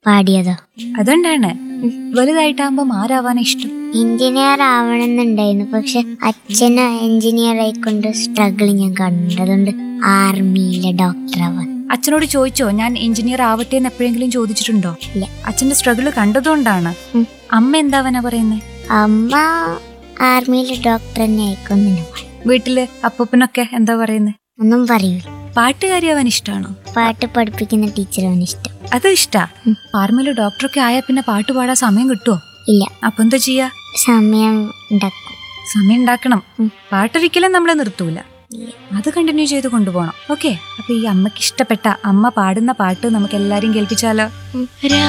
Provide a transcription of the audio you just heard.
പാടിയതോ അതുകൊണ്ടാണ് വലുതായിട്ടാകുമ്പോ ആരാവാനാ ഇഷ്ടം എഞ്ചിനീയർ ആവണമെന്നുണ്ടായിരുന്നു പക്ഷെ അച്ഛന് എഞ്ചിനീയർ ആയിക്കൊണ്ട് സ്ട്രഗിൾ ഞാൻ കാണുന്നുണ്ട് അതുകൊണ്ട് ആർമിയിലെ ഡോക്ടർ ആവാൻ അച്ഛനോട് ചോദിച്ചോ ഞാൻ എഞ്ചിനീയർ ആവട്ടെ എന്ന് എപ്പോഴെങ്കിലും ചോദിച്ചിട്ടുണ്ടോ ഇല്ല. അച്ഛന്റെ സ്ട്രഗിൾ കണ്ടതുകൊണ്ടാണ് ഉം. അമ്മ എന്താവാനാ പറയുന്നത് അമ്മ ആർമിയിലെ ഡോക്ടർ തന്നെ ആയിക്കൊന്നു വീട്ടില് അപ്പൂപ്പനൊക്കെ എന്താ പറയുന്നത് ഒന്നും പറയൂല പാട്ടുകാരിയാവാൻ ഇഷ്ടാണോ പാട്ട് പഠിപ്പിക്കുന്ന ടീച്ചറാണ് ഇഷ്ടം അത് ഇഷ്ടാ ഉം. ആർമിയില് ഡോക്ടറൊക്കെ ആയാ പിന്നെ പാട്ട് പാടാൻ സമയം കിട്ടുമോ ഇല്ല അപ്പൊ എന്താ ചെയ്യാ സമയം ഉണ്ടാക്കും സമയം ഉണ്ടാക്കണം ഉം. പാട്ടൊരിക്കലും നമ്മളെ നിർത്തൂല അത് കണ്ടിന്യൂ ചെയ്ത് കൊണ്ടുപോകണം ഓക്കെ അപ്പൊ ഈ അമ്മക്ക് ഇഷ്ടപ്പെട്ട അമ്മ പാടുന്ന പാട്ട് നമുക്ക് എല്ലാരും കേൾപ്പിച്ചാലോ